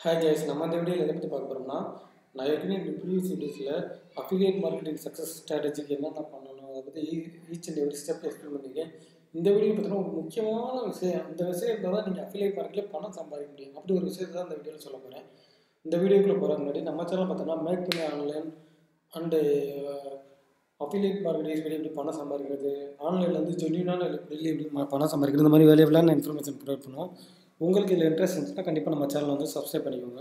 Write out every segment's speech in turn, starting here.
hi guys நம்ம இந்த வீடியோவில் எதை பற்றி பார்க்க போகிறோம்னா நான் ஏற்கனவே இந்த ப்ரீவியஸ் வீடியோஸில் அஃபிலியேட் மார்க்கெட்டிங் சக்ஸஸ் ஸ்ட்ராட்டஜிக்கு என்னென்ன பண்ணணும் அதை பற்றி each and every step explain பண்ணியிருக்கேன் இந்த வீடியோ பார்த்தீங்கன்னா ஒரு முக்கியமான விஷயம் இந்த விஷயம் இருந்தால் தான் நீங்கள் அஃபிலியேட் மார்க்கெட்டில் பணம் சம்பாதிக்க முடியும் அப்படி ஒரு விஷயத்தை தான் இந்த வீடியோவில் சொல்ல போகிறேன் இந்த வீடியோக்குள்ளே போகிற முன்னாடி நம்ம சேனல் பார்த்தோம்னா மேக் பண்ணி ஆன்லைன் அண்டு அஃபிலியேட் மார்க்கெட்டிங் எப்படி எப்படி பணம் சம்பாதிக்கிறது ஆன்லைனில் வந்து ஜென்யூனான டெய்லி எப்படி ம- பணம் சம்பாதிக்கிறது இந்த மாதிரி வேலையெல்லாம் இன்ஃபர்மேஷன் ப்ரொவைட் பண்ணுவோம் உங்களுக்கு இதில் இன்ட்ரெஸ்ட் இருந்துச்சுன்னா கண்டிப்பாக நம்ம சேனலை வந்து சப்ஸ்கிரைப் பண்ணிக்கோங்க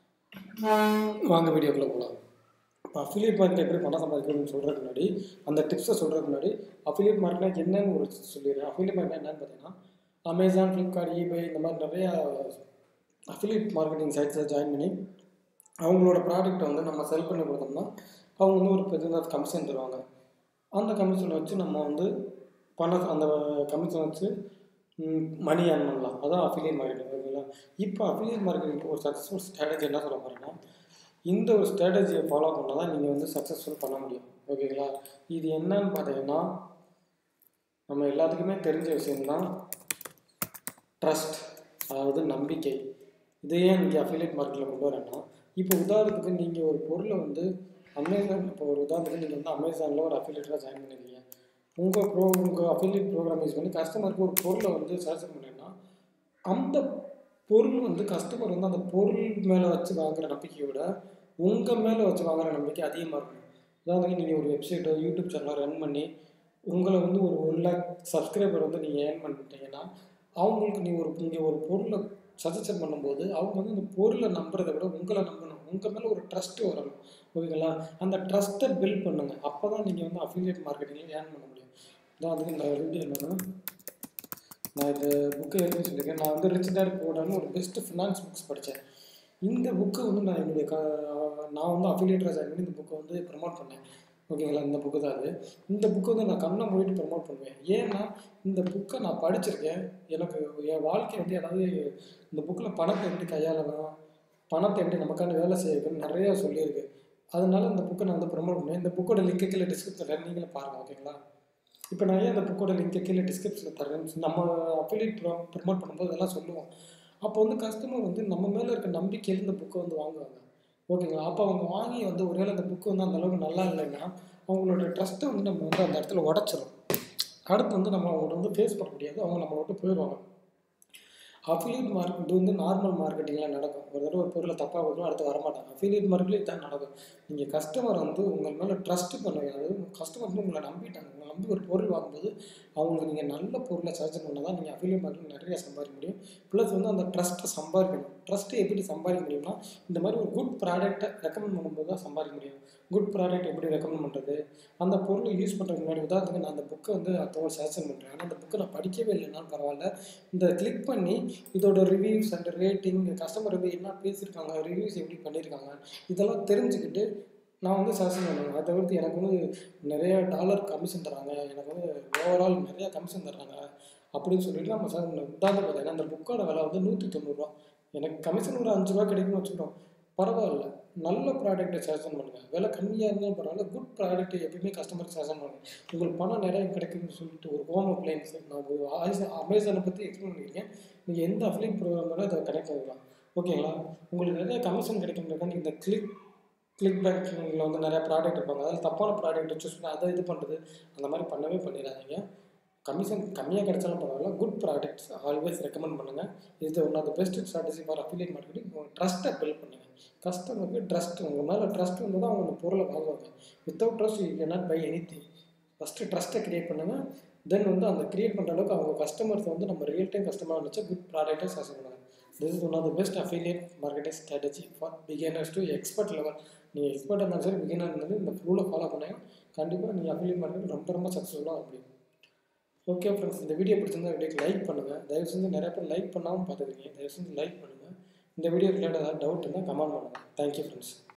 வாங்க வீடியோக்குள்ளே போகலாம் இப்போ அஃபிலியேட் மார்க்கெட் எப்படி பணம் சம்பாதிக்கணும்னு சொல்கிறதுக்கு முன்னாடி அந்த டிப்ஸை சொல்கிறதுக்கு முன்னாடி அஃபிலியேட் மார்க்கெட்னா என்னன்னு ஒரு சொல்லிடுறேன் அஃபிலியேட் மார்க்கெட் என்னன்னு பார்த்தீங்கன்னா அமேசான் ஃப்ளிப்கார்ட் ஈபே இந்த மாதிரி நிறையா அஃபிலியேட் மார்க்கெட்டிங் சைட்ஸில் ஜாயின் பண்ணி அவங்களோட ப்ராடக்ட்டை வந்து நம்ம செல் பண்ணி கொடுத்தோம்னா அவங்க வந்து ஒரு பெரிய கமிஷன் தருவாங்க அந்த கமிஷனை வச்சு நம்ம வந்து பணம் அந்த கமிஷன் வச்சு மணி ஏர்ன் பண்ணலாம் அதான் அஃபிலியேட் மார்க்கெட்டிங் ஓகேங்களா இப்போ அஃபிலியேட் மார்க்கெட்டிங் ஒரு சக்ஸஸ்ஃபுல் ஸ்ட்ராட்டஜி என்ன சொல்ல போகிறேன்னா இந்த ஒரு ஸ்ட்ராட்டஜியை ஃபாலோ பண்ணால் தான் நீங்கள் வந்து சக்ஸஸ்ஃபுல் பண்ண முடியும் ஓகேங்களா இது என்னன்னு பார்த்தீங்கன்னா நம்ம எல்லாத்துக்குமே தெரிஞ்ச விஷயம்தான் ட்ரஸ்ட் அதாவது நம்பிக்கை இதை ஏன் நீங்கள் அஃபிலியேட் மார்க்கெட்டில் கொண்டு வரேன்னா இப்போ உதாரணத்துக்கு நீங்கள் ஒரு பொருளை வந்து அமேசான் இப்போ ஒரு உதாரணத்துக்கு நீங்கள் வந்து அமேசானில் ஒரு அஃபிலியேட்டாக ஜாயின் பண்ணிருக்கீங்க உங்கள் ப்ரோ உங்கள் அஃபிலியேட் ப்ரோக்ராம் யூஸ் பண்ணி கஸ்டமருக்கு ஒரு பொருளை வந்து சஜஸ்ட் பண்ணீங்கன்னா அந்த பொருள் வந்து கஸ்டமர் வந்து அந்த பொருள் மேலே வச்சு வாங்குற நம்பிக்கையை விட உங்கள் மேலே வச்சு வாங்குற நம்பிக்கை அதிகமாக இருக்கும் உதாரணத்துக்கு நீங்கள் ஒரு வெப்சைட்டோ யூடியூப் சேனலோ ரன் பண்ணி உங்களை வந்து ஒரு ஒன் லேக் சப்ஸ்கிரைபர் வந்து நீங்கள் ஏர்ன் பண்ணிட்டீங்கன்னா அவங்களுக்கு நீ ஒரு நீங்கள் ஒரு பொருளை சஜஷன் பண்ணும்போது அவங்க வந்து அந்த பொருளை நம்புறதை விட உங்களை நம்பணும் உங்கள் மேலே ஒரு ட்ரஸ்ட்டு வரணும் ஓகேங்களா அந்த ட்ரஸ்ட்டை பில்ட் பண்ணுங்கள் அப்போ தான் நீங்கள் வந்து அஃபிலியேட் மார்க்கெட்டிங்கில் ஏர்ன் பண்ண முடியும் இதான் அதுக்கு இந்த வீடியோ என்னன்னா நான் இந்த புக்கை எழுதி சொல்லியிருக்கேன் நான் வந்து ரிச் டேட் போடான்னு ஒரு பெஸ்ட் ஃபினான்ஸ் புக்ஸ் படித்தேன் இந்த புக்கை வந்து நான் என்னுடைய க நான் வந்து அஃபிலியேட்டராக ஜாயின் பண்ணி இந்த புக்கை வந்து ப்ரமோட் பண்ணேன் ஓகேங்களா இந்த புக்கு தான் அது இந்த புக்கை வந்து நான் கண்ணை மூடிட்டு ப்ரமோட் பண்ணுவேன் ஏன்னா இந்த புக்கை நான் படிச்சிருக்கேன் எனக்கு என் வாழ்க்கை வந்து அதாவது இந்த புக்கில் பணத்தை எப்படி கையாளணும் பணத்தை எப்படி நமக்கான வேலை செய்யணும்னு நிறைய சொல்லியிருக்கு அதனால இந்த புக்கை நான் வந்து ப்ரமோட் பண்ணுவேன் இந்த புக்கோட லிங்க் கீழே டிஸ்கிரிப்ஷனில் நீங்களே பாருங்கள் ஓகேங்களா இப்போ நான் ஏன் அந்த புக்கோட லிங்க் கீழே டிஸ்கிரிப்ஷனில் தரேன் நம்ம அஃபிலியேட் ப்ரமோட் பண்ணும்போது இதெல்லாம் சொல்லுவோம் அப்போ வந்து கஸ்டமர் வந்து நம்ம மேலே இருக்க நம்பிக்கையில் இந்த புக்கை வந்து வாங்குவாங்க ஓகேங்களா அப்போ அவங்க வாங்கி வந்து ஒருவேளை அந்த புக்கு வந்து அந்த அளவுக்கு நல்லா இல்லைன்னா அவங்களோட ட்ரஸ்ட்டை வந்து நம்ம வந்து அந்த இடத்துல உடச்சிரும் அடுத்து வந்து நம்ம அவங்கள்ட்ட வந்து ஃபேஸ் பண்ண முடியாது அவங்க நம்மளை விட்டு போயிடுவாங்க அஃபிலியேட் மார்க்கெட் வந்து நார்மல் மார்க்கெட்டிங்கில் நடக்கும் ஒரு தடவை ஒரு பொருளை தப்பாக வரும் அடுத்து வரமாட்டாங்க அஃபிலியேட் மார்க்கெட்லேயும் இதான் நடக்கும் நீங்கள் கஸ்டமர் வந்து உங்கள் மேலே ட்ரஸ்ட் பண்ணுவீங்க அதாவது கஸ்டமர் வந்து உங்களை நம்பிட்டாங்க உங்களை நம்பி ஒரு பொருள் வாங்கும்போது அவங்களுக்கு நீங்கள் நல்ல பொருளை சஜன் பண்ணால் தான் நீங்கள் அஃபிலியேட் மார்க்கெட் நிறைய சம்பாதிக்க முடியும் ப்ளஸ் வந்து அந்த ட்ரஸ்ட்டை சம்பாதிக்கணும் ட்ரஸ்ட்டை எப்படி சம்பாதிக்க முடியும்னா இந்த மாதிரி ஒரு குட் ப்ராடக்ட்டை ரெக்கமெண்ட் பண்ணும்போது தான் சம்பாதிக்க முடியும் குட் ப்ராடக்ட் எப்படி ரெக்கமெண்ட் பண்ணுறது அந்த பொருளை யூஸ் பண்ணுறதுக்கு முன்னாடி உதாரணத்துக்கு நான் அந்த புக்கை வந்து அடுத்தவங்க சஜஷன் பண்ணுறேன் ஆனால் அந்த புக்கை நான் படிக்கவே இல்லைனாலும் பரவாயில்ல இந்த கிளிக் பண்ணி இதோட ரிவ்யூஸ் அண்ட் ரேட்டிங் கஸ்டமர் வந்து என்ன பேசியிருக்காங்க ரிவ்யூஸ் எப்படி பண்ணியிருக்காங்க இதெல்லாம் தெரிஞ்சுக்கிட்டு நான் வந்து சஜஷன் பண்ணுவேன் அதை தவிர்த்து எனக்கு வந்து நிறைய டாலர் கமிஷன் தராங்க எனக்கு வந்து ஓவரால் நிறைய கமிஷன் தர்றாங்க அப்படின்னு சொல்லிட்டு நம்ம சார் உதாரணம் பார்த்தீங்கன்னா அந்த புக்கோட விலை வந்து நூற்றி தொண்ணூறுரூவா எனக்கு கமிஷன் ஒரு அஞ்சு ரூபா கிடைக்கும்னு வச்சுக்கிட்டோம் பரவாயில்ல நல்ல ப்ராடக்ட்டை சஜஷன் பண்ணுங்கள் விலை கம்மியாக இருந்தாலும் பரவாயில்ல குட் ப்ராடக்ட்டை எப்பயுமே கஸ்டமருக்கு சஜஷன் பண்ணுங்கள் உங்களுக்கு பணம் நிறைய கிடைக்குதுன்னு சொல்லிட்டு ஒரு ஹோம் அப்ளைன்ஸ் நான் ஒரு ஆய்ஸ் அமேசானை பற்றி எக்ஸ்பிளைன் பண்ணியிருக்கேன் நீங்கள் எந்த அஃபிலியேட் ப்ரோக்ராமோட அதை கனெக்ட் ஆகிக்கலாம் ஓகேங்களா உங்களுக்கு நிறைய கமிஷன் கிடைக்குன்றக்கா நீங்கள் இந்த கிளிக் கிளிக் பேங்கிங்கில் வந்து நிறைய ப்ராடக்ட் இருப்பாங்க அதில் தப்பான ப்ராடக்ட் சூஸ் பண்ணி அதை இது பண்ணுறது அந்த மாதிரி பண்ணவே பண்ணிடாதீங்க கமிஷன் கம்மியாக கிடைச்சாலும் பரவாயில்ல குட் ப்ராடக்ட்ஸ் ஆல்வேஸ் ரெக்கமெண்ட் பண்ணுங்கள் இது one of the best strategy for affiliate marketing உங்கள் ட்ரஸ்ட்டை பில்ட் பண்ணுங்கள் கஸ்டமருக்கு ட்ரஸ்ட் உங்கள் மேலே ட்ரஸ்ட் வந்து தான் அவங்க பொருளை வாங்குவாங்க without trust you cannot buy anything first ட்ரஸ்ட்டை க்ரியேட் பண்ணுங்கள் தென் வந்து அந்த க்ரியேட் பண்ணுற அளவுக்கு அவங்க கஸ்டமர்ஸ் வந்து நம்ம ரியல் டைம் கஸ்டமர் வச்சு குட் ப்ராடக்ட்டை சஜன் பண்ணுங்கள் this is one of the best affiliate marketing strategy for beginners to expert level நீங்கள் எக்ஸ்பர்ட்டாக இருந்தாலும் சரி பிகினர் இருந்தாலும் இந்த ரூலை ஃபாலோ பண்ணாங்க கண்டிப்பாக நீங்கள் அஃபிலியேட் மார்க்கெட் ரொம்ப ரொம்ப சக்ஸஸ்ஃபுல்லாக முடியும் ஓகே ஃப்ரெண்ட்ஸ் இந்த வீடியோ பிடிச்சிருந்தா வீடியோக்கு லைக் பண்ணுங்கள் தயவு செஞ்சு நிறைய பேர் லைக் பண்ணாமல் பார்த்துருக்கீங்க தயவு செஞ்சு லைக் பண்ணுங்கள் இந்த வீடியோ ரிலேட்டட் ஏதாவது டவுட் இருந்தால் கமெண்ட் பண்ணுங்கள் தேங்க்யூ ஃப்ரெண்ட்ஸ்